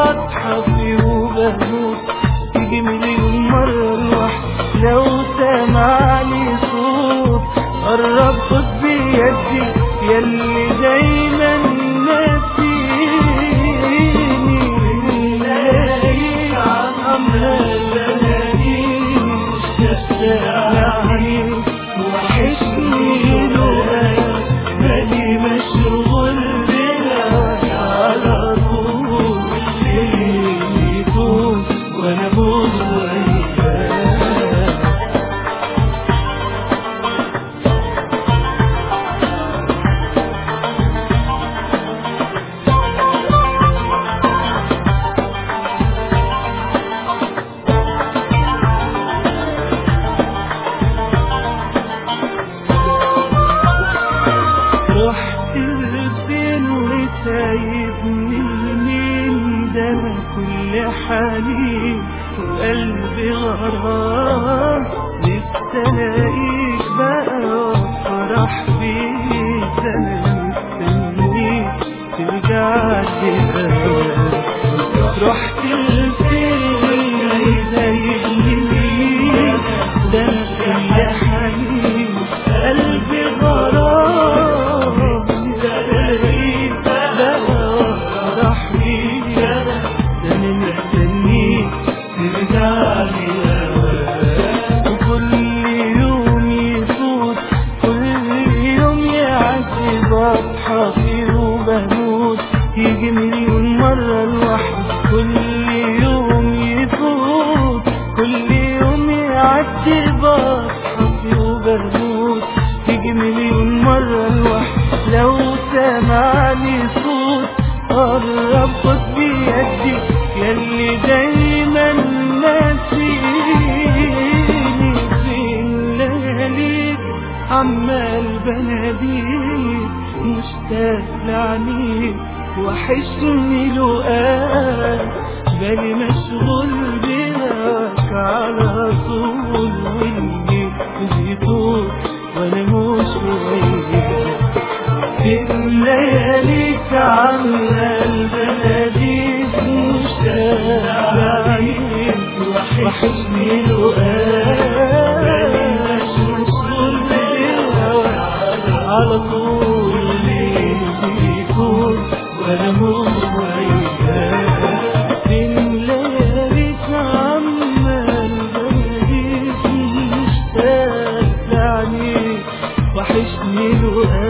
بضحك وبموت تيجي مليون مرة لوحدي لو سمعني صوت قرب خد بيدي ياللي دايما ناسيني الليالي عمال بناديني تستمعني وحشني لغاك بالي مشغول بهواك على طول الليل يفوت وانا بوز وياك رحت لفين وسايبني مين ده انا كل حالي وقلبي غرام نفسي الاقيك بقى وافرح بيك ده انا مستنيك ترجع لي رحت لفين سايبني مين ده انا كل حالي قلبي غرام نفسي بقى وافرح بيك ده انا مستنيك ترجع لي وكل يوم يفوت كل يوم يعدي بضحك وبموت يجي مليون مرة لوحدي كل يوم يفوت كل يوم يعدي بضحك وبموت يجي مليون مرة لوحدي لو سمعني صوت قرب خد بيدي ياللي دايما ناسيني فين لياليك عمال بناديك مشتاق لعنيك وحشني لقاك بالي مشغول بهاك على طول واللي بيطول وانا مش وياك فين لياليك عمال بناديك مشتاق لعنيك وحشني لقاك بالي مشغول بهاك على طول اللي بيكون وانا مش وياك فين لياليك عمال بناديك مشتاق لعنيك وحشني لقاك